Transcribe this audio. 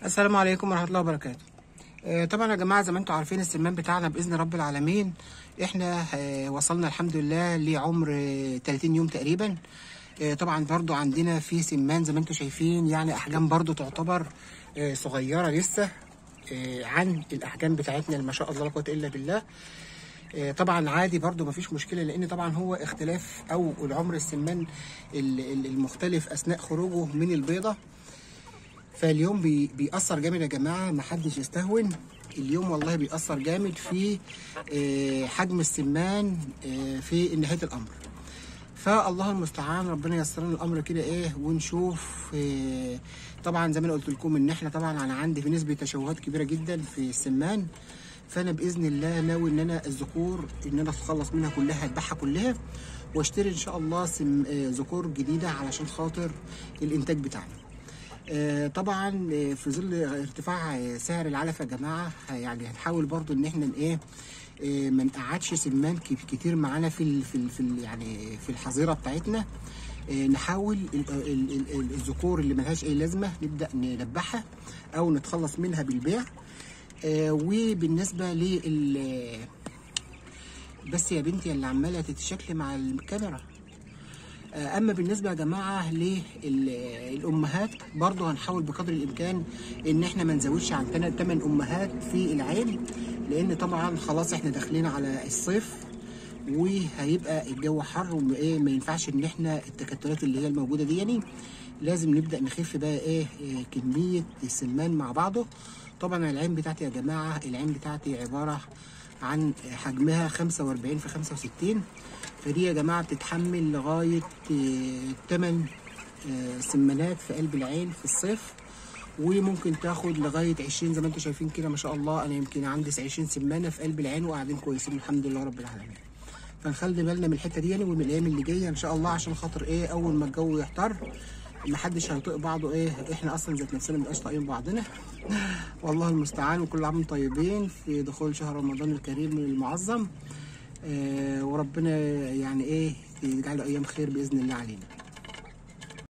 السلام عليكم ورحمه الله وبركاته آه، طبعا يا جماعه زي ما انتم عارفين السمان بتاعنا باذن رب العالمين احنا آه، وصلنا الحمد لله لعمر آه، 30 يوم تقريبا آه، طبعا برضو عندنا في سمان زي ما انتم شايفين يعني احجام برضو تعتبر آه، صغيره لسه آه، عن الاحجام بتاعتنا اللي ما شاء الله لا قوه الا بالله آه، طبعا عادي برضو مفيش مشكله لان طبعا هو اختلاف او العمر السمان ال- ال- المختلف اثناء خروجه من البيضه فاليوم بي بيأثر جامد يا جماعة محدش يستهون اليوم والله بيأثر جامد في آه، حجم السمان آه، في نهاية الأمر فالله المستعان ربنا ييسر لنا الامر كده ايه ونشوف آه، طبعا زي ما انا قلت لكم ان احنا طبعا انا عندي في نسبه تشوهات كبيره جدا في السمان فانا باذن الله ناوي ان انا الذكور ان انا اتخلص منها كلها اذبحها كلها واشتري ان شاء الله سم آه، ذكور جديده علشان خاطر الانتاج بتاعنا آه، طبعا آه، في ظل ارتفاع آه، سعر العلف يا جماعه آه، يعني هنحاول برضو ان احنا ايه آه، ما نقعدش سمان ك- كتير معانا في ال في ال في ال يعني في الحظيره بتاعتنا آه، نحاول ال- ال- ال- ال- الذكور اللي ملهاش اي لازمه نبدا نذبحها او نتخلص منها بالبيع آه، وبالنسبه لل بس يا بنتي اللي عماله تتشكلي مع الكاميرا آه، اما بالنسبه يا جماعه للامهات برضو هنحاول بقدر الامكان ان احنا ما نزودش عن 8 امهات في العين لان طبعا خلاص احنا داخلين على الصيف وهيبقى الجو حر وايه ما ينفعش ان احنا التكتلات اللي هي الموجوده دي يعني لازم نبدا نخف بقى ايه إيه كميه السمان مع بعضه طبعا العين بتاعتي يا جماعه العين بتاعتي عباره عن حجمها 45 في 65 فدي يا جماعه بتتحمل لغايه 8 سمانات في قلب العين في الصيف وممكن تاخد لغايه 20 زي ما انتم شايفين كده ما شاء الله انا يمكن عندي 20 سمانه في قلب العين وقاعدين كويسين الحمد لله رب العالمين فنخلي بالنا من الحته دي يعني ومن الايام اللي جايه ان شاء الله عشان خاطر ايه اول ما الجو يحتر محدش هيطيق بعضه ايه احنا اصلا ذات نفسنا مبقاش طايقين بعضنا والله المستعان وكل عام وانتم طيبين في دخول شهر رمضان الكريم المعظم آه وربنا يعني ايه يجعله ايام خير باذن الله علينا